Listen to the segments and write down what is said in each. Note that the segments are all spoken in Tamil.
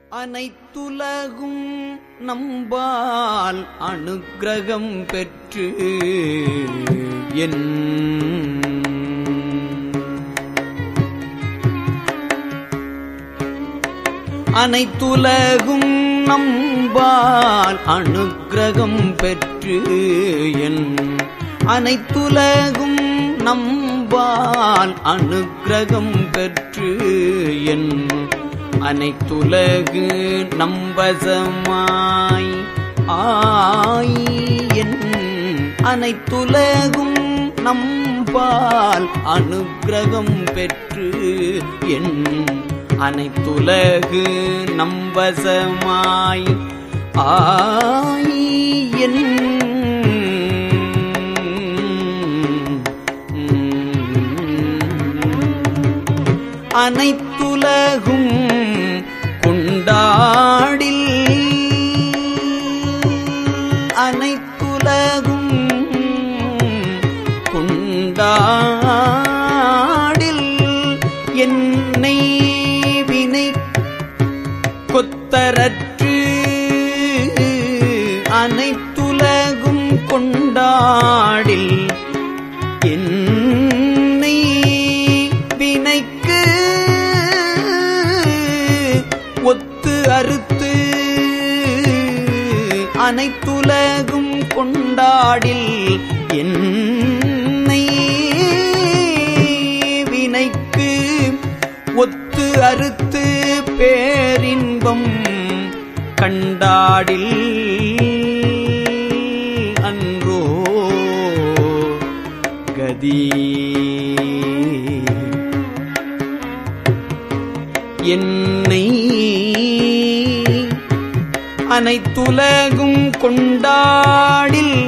அனைத்துலகும் நம்பால் அனுக்கிரகம் பெற்று என் அனைத்துலகும் நம்பால் அனுக்கிரகம் பெற்று என் அனைத்துலகும் நம்பால் அனுக்கிரகம் பெற்று என் அனைத்துலகு நம்பசமாய் ஆய் என் அனைத்துலகும் நம்பால் அனுக்கிரகம் பெற்று என் அனைத்துலகு நம்பசமாய் ஆய் என் அனைத்துலகும் கொண்டாடில் அனைத்துலகும் கொண்டாடில் என்னை வினை கொத்தரற்று அனைத்துலகும் கொண்டாடில் என்னை வினைக்கு ஒத்து அறுத்து அனைத்துலகும் கொண்டாடில் என்னை வினைக்கு ஒத்து அறுத்து பேரின்பம் கண்டாடில் அன்றோ கதி என்னை அனைத்துலகும் கொண்டாடில்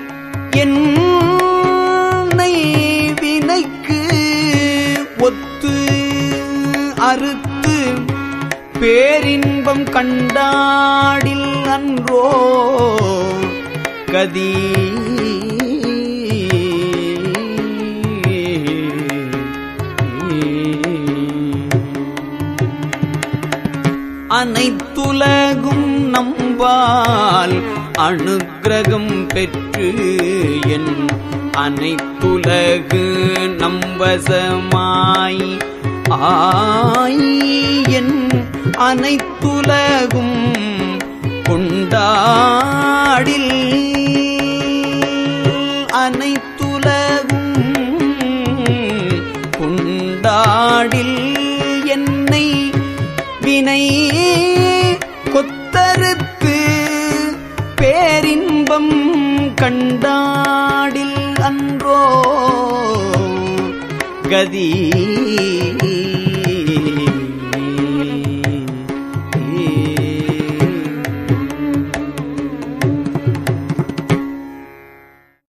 என்னை வினைக்கு ஒத்து அறுத்து பேரின்பம் கண்டாடில் அன்றோ கதி அனைத்துலகும் நம்பால் அனுக்கிரகம் பெற்று என் அனைத்துலகு நம்பசமாய் ஆய் என் அனைத்துலகும் கொண்டாடில் அனைத்துலகும் கொண்டாடில் என்னை வினை கொத்தறுத்து பேரின்பம் கண்டாடில் அன்றோ கதி